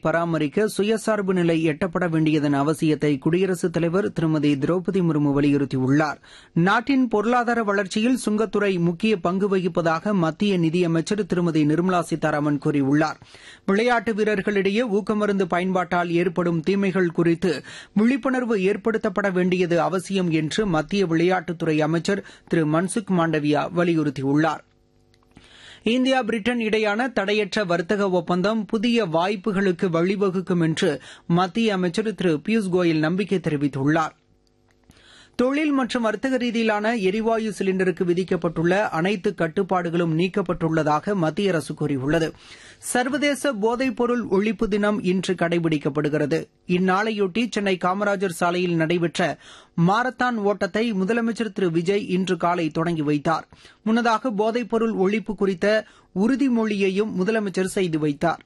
பராமரிக்க சுயசார்பு நிலை எட்டப்பட வேண்டியதன் அவசியத்தை குடியரசுத் தலைவர் திருமதி திரௌபதி முர்மு வலியுறுத்தியுள்ளார் நாட்டின் பொருளாதார வளர்ச்சியில் சுங்கத்துறை முக்கிய பங்கு வகிப்பதாக மத்திய நிதியமைச்சர் திருமதி நிர்மலா சீதாராமன் கூறியுள்ளார் விளையாட்டு வீரர்களிடையே ஊக்கமருந்து பயன்பாட்டால் ஏற்படும் தீமைகள் குறித்து விழிப்புணர்வு ஏற்படுத்தப்பட வேண்டியது அவசியம் என்று மத்திய விளையாட்டுத்துறை அமைச்சர் திரு மன்சுக் மாண்டவியா வலியுறுத்தியுள்ளார் இந்தியா பிரிட்டன் இடையான தடையற்ற வர்த்தக ஒப்பந்தம் புதிய வாய்ப்புகளுக்கு வழிவகுக்கும் என்று மத்திய அமைச்சர் திரு பியூஷ் கோயல் நம்பிக்கை தெரிவித்துள்ளார் தொழில் மற்றும் வர்த்தக ரீதியிலான எரிவாயு சிலிண்டருக்கு விதிக்கப்பட்டுள்ள அனைத்து கட்டுப்பாடுகளும் நீக்கப்பட்டுள்ளதாக மத்திய அரசு கூறியுள்ளது சர்வதேச போதைப்பொருள் ஒழிப்பு தினம் இன்று கடைபிடிக்கப்படுகிறது இந்நாளையொட்டி சென்னை காமராஜர் சாலையில் நடைபெற்ற மாரத்தான் ஓட்டத்தை முதலமைச்சர் திரு விஜய் இன்று காலை தொடங்கி வைத்தார் முன்னதாக போதைப்பொருள் ஒழிப்பு குறித்த உறுதிமொழியையும் முதலமைச்சர் செய்து வைத்தார்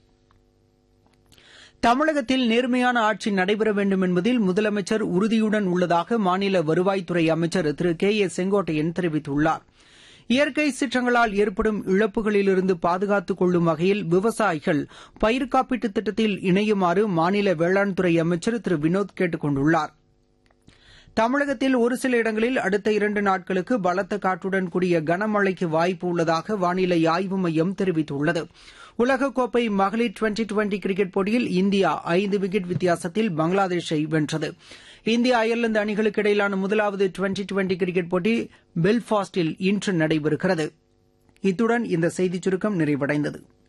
தமிழகத்தில் நேர்மையான ஆட்சி நடைபெற வேண்டும் என்பதில் முதலமைச்சர் உறுதியுடன் உள்ளதாக மாநில வருவாய்த்துறை அமைச்சர் திரு கே ஏ செங்கோட்டையன் தெரிவித்துள்ளார் இயற்கை சீற்றங்களால் ஏற்படும் இழப்புகளிலிருந்து பாதுகாத்துக் கொள்ளும் வகையில் விவசாயிகள் பயிர் காப்பீட்டுத் திட்டத்தில் இணையுமாறு மாநில வேளாண் துறை அமைச்சர் திரு வினோத் கேட்டுக் கொண்டுள்ளார் தமிழகத்தில் ஒரு சில இடங்களில் அடுத்த இரண்டு நாட்களுக்கு பலத்த காற்றுடன் கூடிய கனமழைக்கு வாய்ப்பு உள்ளதாக வானிலை ஆய்வு மையம் தெரிவித்துள்ளது உலகக்கோப்பை மகளிர் டுவெண்டி டுவெண்டி கிரிக்கெட் போட்டியில் இந்தியா ஐந்து விக்கெட் வித்தியாசத்தில் பங்களாதேஷை வென்றது இந்தியா அயர்லாந்து அணிகளுக்கு இடையிலான முதலாவது டுவெண்டி டுவெண்டி கிரிக்கெட் போட்டி பெல்பாஸ்டில் இன்று நடைபெறுகிறது இத்துடன் இந்த செய்திச் சுருக்கம் நிறைவடைந்தது